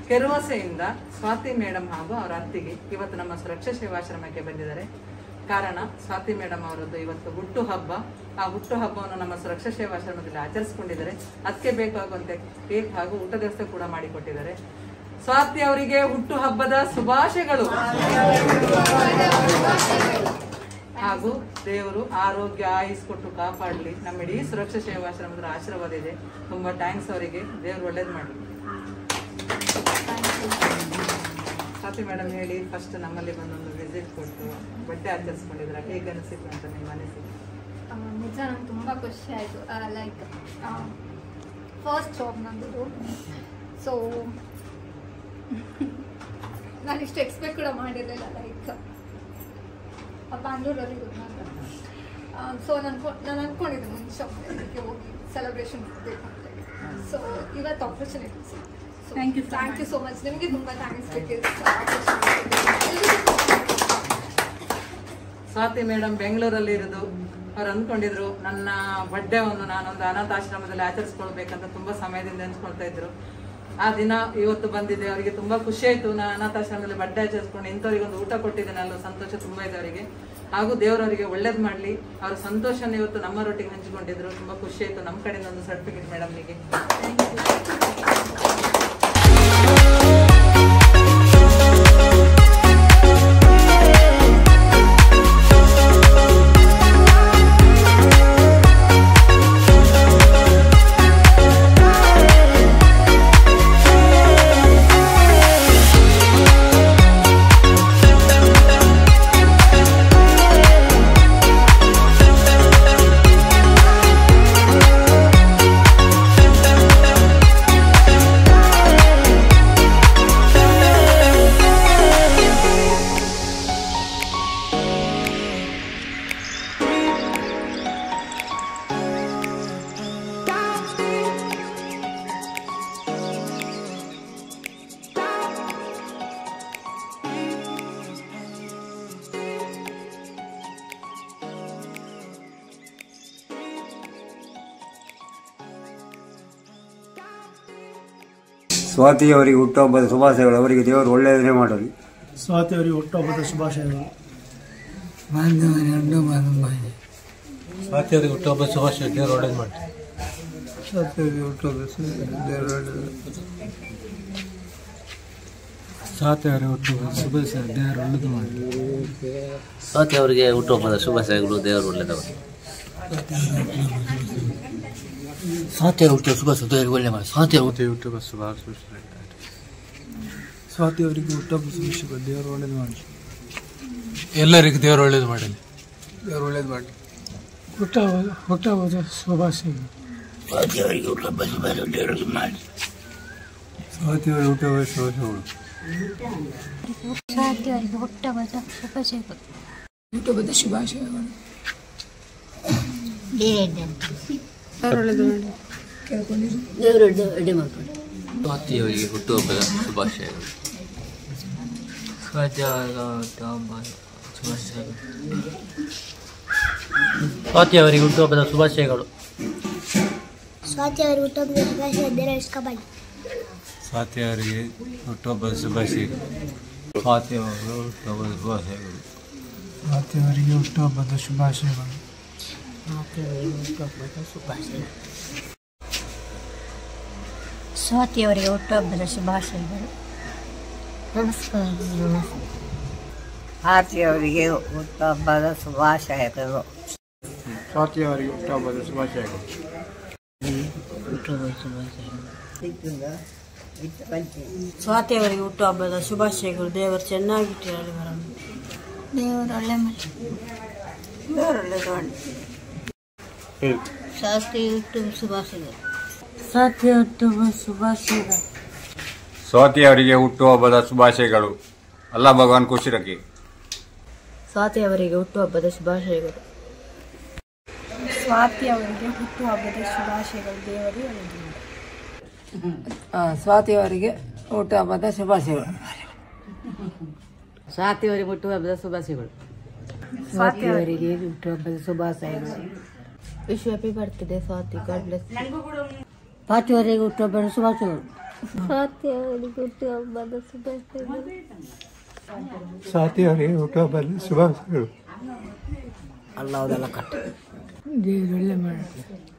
ಕೆರುವಸೆಯಿಂದ Swati madam ಹಾಗೂ ಅವರ ಅತ್ತಿಗೆ ಇವತ್ತು ನಮ್ಮ ಸುರಕ್ಷಾ ಸೇವಾಶ್ರಮಕ್ಕೆ ಬಂದಿದ್ದಾರೆ ಕಾರಣ ಸ್ವಾತಿ ಮೇಡಮ್ ಅವರದ್ದು ಇವತ್ತು ಹುಟ್ಟು ಹಬ್ಬ ಆ ಹುಟ್ಟು ಹಬ್ಬವನ್ನು ನಮ್ಮ ಸುರಕ್ಷಾ ಸೇವಾಶ್ರಮದಲ್ಲಿ ಆಚರಿಸಿಕೊಂಡಿದ್ದಾರೆ ಅದಕ್ಕೆ ಬೇಕಾಗುವಂತೆ ಕೇಕ್ ಹಾಗೂ ಊಟ ವ್ಯವಸ್ಥೆ ಕೂಡ ಮಾಡಿಕೊಟ್ಟಿದ್ದಾರೆ ಸ್ವಾತಿ ಅವರಿಗೆ ಹುಟ್ಟು ಹಬ್ಬದ ಶುಭಾಶಯಗಳು ಹಾಗೂ ದೇವರು ಆರೋಗ್ಯ ಆಯುಸ್ ಕೊಟ್ಟು ಕಾಪಾಡಲಿ ನಮ್ಮ ಇಡೀ ಸುರಕ್ಷಾ ಸೇವಾಶ್ರಮದ ಆಶೀರ್ವಾದ ಇದೆ ತುಂಬಾ ಥ್ಯಾಂಕ್ಸ್ ಅವರಿಗೆ ದೇವರು ಒಳ್ಳೇದು ಮಾಡಲಿ ಸ್ವಾತಿ ಮೇಡಮ್ ಹೇಳಿ ಫಸ್ಟ್ ನಮ್ಮಲ್ಲಿ ಬಂದೊಂದು ವಿಸಿಟ್ ಕೊಟ್ಟು ಬಟ್ಟೆ ಆಚರಿಸ್ಕೊಂಡಿದ್ರ ಹೇಗೆ ಅನಿಸಿತು ಅಂತ ನಿಮ್ಮ ಅನಿಸಿಕೆ ಆ, ನಿಜ ನಂಗೆ ತುಂಬ ಖುಷಿ ಆಯಿತು ಲೈಕ್ ಫಸ್ಟ್ ಜಾಬ್ ನಂದು ಸೊ ನಾನು ಇಷ್ಟು ಎಕ್ಸ್ಪೆಕ್ಟ್ ಕೂಡ ಮಾಡಿರಲಿಲ್ಲ ಲೈಕ್ ಬ್ಯಾಂಗ್ಳೂರಲ್ಲಿ ಇರೋದು ನಾನು ಸೊ ನಾನು ನಾನು ಅಂದ್ಕೊಂಡಿದ್ದೆ ಮುಂಚೆ ಇದಕ್ಕೆ ಹೋಗಿ ಸೆಲೆಬ್ರೇಷನ್ ಮಾಡಬೇಕು ಅಂತ ಸೊ ಇವತ್ತು opportunity thank you thank you so much ನಿಮಗೆ ತುಂಬ ಥ್ಯಾಂಕ್ಸ್ ಸ್ವಾತಿ ಮೇಡಮ್ ಬೆಂಗಳೂರಲ್ಲಿ ಇರೋದು ಅವ್ರು ಅಂದ್ಕೊಂಡಿದ್ರು ನನ್ನ ಬರ್ಡೇವನ್ನು ನಾನೊಂದು ಅನಾಥಾಶ್ರಮದಲ್ಲಿ ಆಚರಿಸ್ಕೊಳ್ಬೇಕಂತ ತುಂಬಾ ಸಮಯದಿಂದ ಅನ್ಸ್ಕೊಳ್ತಾ ಇದ್ರು ಆ ದಿನ ಇವತ್ತು ಬಂದಿದೆ ಅವರಿಗೆ ತುಂಬಾ ಖುಷಿ ಆಯ್ತು ನಾನು ಅನಾಥಾಶ್ರಮದಲ್ಲಿ ಬರ್ಡೇ ಆಚರಿಸ್ಕೊಂಡು ಇಂಥವ್ರಿಗೆ ಒಂದು ಊಟ ಕೊಟ್ಟಿದ್ದೇನಲ್ಲ ಸಂತೋಷ ತುಂಬಾ ಇದೆ ಅವರಿಗೆ ಹಾಗೂ ದೇವರವರಿಗೆ ಒಳ್ಳೇದು ಮಾಡಲಿ ಅವ್ರ ಸಂತೋಷನ ಇವತ್ತು ನಮ್ಮರೊಟ್ಟಿಗೆ ಹಂಚಿಕೊಂಡಿದ್ರು ತುಂಬಾ ಖುಷಿ ಆಯ್ತು ನಮ್ಮ ಕಡೆಯಿಂದ ಒಂದು ಸರ್ಟಿಫಿಕೇಟ್ ಮೇಡಮ್ನಿಗೆ ಸ್ವಾತಿ ಅವರಿಗೆ ಹುಟ್ಟುಹಬ್ಬದ ಶುಭಾಶಯಗಳು ಅವರಿಗೆ ದೇವರು ಒಳ್ಳೆಯದನ್ನೇ ಮಾಡಲಿ ಸ್ವಾತಿ ಅವರಿಗೆ ಹುಟ್ಟುಹಬ್ಬದ ಶುಭಾಶಯಗಳು ಸ್ವಾತಿಯವರಿಗೆ ಹುಟ್ಟುಹಬ್ಬ ಶುಭಾಶಯ ದೇವರು ಒಳ್ಳೇದು ಮಾಡಿ ಸ್ವಾತಿಯವರಿಗೆ ಹುಟ್ಟುಹಬ್ಬ ಶುಭಾಶಯ ದೇವರು ಒಳ್ಳೇದು ಮಾಡಿ ಸ್ವಾತಿ ಅವರಿಗೆ ಹುಟ್ಟುಹಬ್ಬದ ಶುಭಾಶಯಗಳು ದೇವರು ಒಳ್ಳೆಯದವರು ಸ್ವಾತಿಯರ ಹುಟ್ಟುವ ಶುಭಾಶಯ ದೇವರು ಒಳ್ಳೆ ಮಾಡಿ ಸ್ವಾತಿಯರ ಹುಟ್ಟು ಹುಟ್ಟುಹಬ್ಬ ಶುಭಾಶಯ ಸ್ವಾತಿ ಅವರಿಗೆ ಹುಟ್ಟುಹಬ್ಬದ ಶುಭಾಶಯಗಳು ದೇವರು ಒಳ್ಳೇದು ಮಾಡಿ ಎಲ್ಲರಿಗೂ ದೇವರು ಒಳ್ಳೇದು ಮಾಡಲಿ ದೇವರು ಒಳ್ಳೇದು ಮಾಡಿ ಹುಟ್ಟುಹಬ್ಬ ಹುಟ್ಟುಹಬ್ಬದ ಶುಭಾಶಯಗಳು ಸ್ವಾತಿಯವರಿಗೆ ಹುಟ್ಟುಹಬ್ಬ ಶುಭಾಶಯ ದೇವರು ಮಾಡಿ ಸ್ವಾತಿ ಅವರಿಗೆ ಹುಟ್ಟುಹಬ್ಬದ ಶುಭಾಶಯಗಳು ಸ್ವಾತಿಯವರಿಗೆ ಹುಟ್ಟುಹಬ್ಬದ ಶುಭಾಶಯಗಳು ಹುಟ್ಟುಹಬ್ಬದ ಶುಭಾಶಯಗಳು ಸ್ವಾತಿಯವರಿಗೆ ಹುಟ್ಟುಹಬ್ಬದ ಶುಭಾಶಯಗಳು ಸ್ವಾತಿಯವರಿಗೆ ಹುಟ್ಟುಹಬ್ಬದ ಶುಭಾಶಯಗಳು ಸ್ವಾತಿ ಅವರು ಹುಟ್ಟುಹಬ್ಬದ ಶುಭಾಶಯ ದೇವರ ಇಸ್ಕೊಬಾಡಿ ಸ್ವಾತಿಯವರಿಗೆ ಹುಟ್ಟುಹಬ್ಬದ ಶುಭಾಶಯಗಳು ಸ್ವಾತಿಯವರು ಹುಟ್ಟುಹಬ್ಬದ ಶುಭಾಶಯಗಳು ಸ್ವಾತಿ ಅವರಿಗೆ ಹುಟ್ಟುಹಬ್ಬದ ಶುಭಾಶಯಗಳು ಸ್ವಾತಿಯವರಿಗೆ ಹುಟ್ಟುಹಬ್ಬದ ಶುಭಾಶಯಗಳು ನಮಸ್ಕಾರ ಆರ್ತಿಯವರಿಗೆ ಹುಟ್ಟುಹಬ್ಬದ ಶುಭಾಶಯಗಳು ಸ್ವಾತಿ ಅವರಿಗೆ ಹುಟ್ಟುಹಬ್ಬದ ಶುಭಾಶಯಗಳು ಸ್ವಾತಿಯವರಿಗೆ ಹುಟ್ಟುಹಬ್ಬದ ಶುಭಾಶಯಗಳು ದೇವರು ಚೆನ್ನಾಗಿಟ್ಟಿರಲಿ ದೇವರು ಒಳ್ಳೆ ಮಾಡಿ ದೇವರು ಒಳ್ಳೆಯದು ಮಾಡಿ ಶಾಸ್ತ್ರಿ ಹುಟ್ಟುಹಬ್ಬ ಶುಭಾಶಯಗಳು ಸ್ವಾತಿ ಹುಟ್ಟುಹಬ್ಬ ಶುಭಾಶಯಗಳು ಸ್ವಾತಿ ಅವರಿಗೆ ಹುಟ್ಟುಹಬ್ಬದ ಶುಭಾಶಯಗಳು ಅಲ್ಲ ಭಗವಾನ್ ಖುಷಿ ರಖಿ ಸ್ವಾತಿ ಅವರಿಗೆ ಹುಟ್ಟುಹಬ್ಬದ ಶುಭಾಶಯಗಳು ಸ್ವಾತಿ ಅವರಿಗೆ ಹುಟ್ಟುಹಬ್ಬದ ಶುಭಾಶಯಗಳು ದೇವರು ಒಳ್ಳೆಯದು ಮಾಡಿ ಸ್ವಾತಿ ಅವರಿಗೆ ಹುಟ್ಟುಹಬ್ಬದ ಶುಭಾಶಯಗಳು ಸ್ವಾತಿ ಅವರಿಗೆ ಹುಟ್ಟುಹಬ್ಬದ ಶುಭಾಶಯಗಳು ಸ್ವಾತಿ ಅವರಿಗೆ ಹುಟ್ಟುಹಬ್ಬದ ಶುಭಾಶಯಗಳು wish happy birthday Swati God bless Swati ಅವರಿಗೆ ಹುಟ್ಟುಹಬ್ಬದ ಶುಭಾಶಯಗಳು ಸ್ವಾತಿ ಅವರಿಗೆ ಹುಟ್ಟುಹಬ್ಬದ ಶುಭಾಶಯಗಳು ಸ್ವಾತಿ ಅವರಿಗೆ ಹುಟ್ಟುಹಬ್ಬದ ಶುಭಾಶಯಗಳು ಅಲ್ಲ ಅದೆಲ್ಲ ಕಟ್ಟ ದೇವರು ಒಳ್ಳೆ ಮಾಡಿ